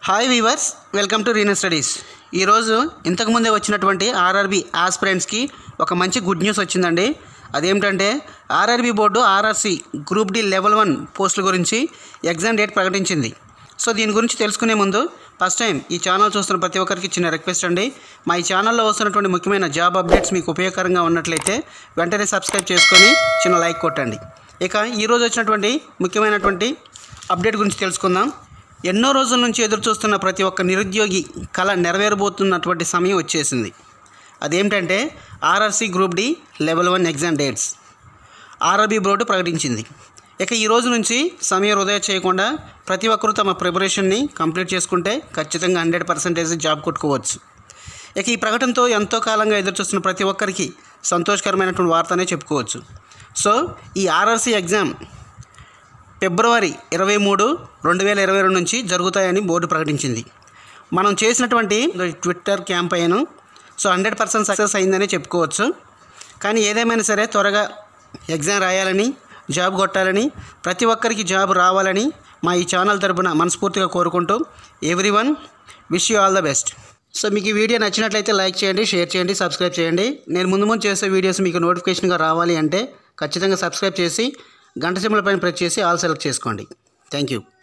hi viewers welcome to Reena studies ఈరోజు ఇంతకుముందే వచ్చినటువంటి ఆర్ఆర్బి ఆస్పిరెంట్స్కి ఒక మంచి గుడ్ న్యూస్ వచ్చిందండి అదేమిటంటే RRB board RRC group D level one పోస్టుల గురించి ఎగ్జామ్ డేట్ ప్రకటించింది సో దీని గురించి తెలుసుకునే ముందు ఫస్ట్ టైం ఈ ఛానల్ చూస్తున్న ప్రతి ఒక్కరికి చిన్న రిక్వెస్ట్ అండి మా ఈ ఛానల్లో వస్తున్నటువంటి ముఖ్యమైన జాబ్ అప్డేట్స్ మీకు ఉపయోగకరంగా ఉన్నట్లయితే వెంటనే సబ్స్క్రైబ్ చేసుకొని చిన్న లైక్ కొట్టండి ఇక ఈరోజు వచ్చినటువంటి ముఖ్యమైనటువంటి అప్డేట్ గురించి తెలుసుకుందాం ఎన్నో రోజుల నుంచి ఎదురు చూస్తున్న ప్రతి ఒక్క నిరుద్యోగి కళ నెరవేరబోతున్నటువంటి సమయం వచ్చేసింది అదేమిటంటే RRC group D level one exam dates RRB board ప్రకటించింది ఇక ఈ రోజు నుంచి సమయం వృధా చేయకుండా ప్రతి ఒక్కరూ తమ ప్రిపరేషన్ని కంప్లీట్ చేసుకుంటే ఖచ్చితంగా హండ్రెడ్ పర్సెంటేజ్ జాబ్ కొట్టుకోవచ్చు ఇక ఈ ప్రకటనతో ఎంతో కాలంగా ఎదురుచూస్తున్న ప్రతి ఒక్కరికి సంతోషకరమైనటువంటి వార్తనే చెప్పుకోవచ్చు సో ఈ ఆర్ఆర్సీ ఎగ్జామ్ ఫిబ్రవరి ఇరవై మూడు రెండు వేల ఇరవై రెండు నుంచి జరుగుతాయని బోర్డు ప్రకటించింది మనం చేసినటువంటి Twitter campaign so hundred percent success అయిందని చెప్పుకోవచ్చు కానీ ఏదేమైనా సరే త్వరగా ఎగ్జామ్ రాయాలని జాబ్ కొట్టాలని ప్రతి ఒక్కరికి జాబ్ రావాలని మా ఈ ఛానల్ తరపున మనస్ఫూర్తిగా కోరుకుంటూ everyone wish you all the best so మీకు ఈ వీడియో నచ్చినట్లయితే లైక్ చేయండి షేర్ చేయండి సబ్స్క్రైబ్ చేయండి నేను ముందు ముందు చేసే వీడియోస్ మీకు నోటిఫికేషన్గా రావాలి అంటే ఖచ్చితంగా సబ్స్క్రైబ్ చేసి గంట సింబల్ పైన ప్రెస్ చేసి ఆల్ సెలెక్ట్ చేసుకోండి థ్యాంక్ యూ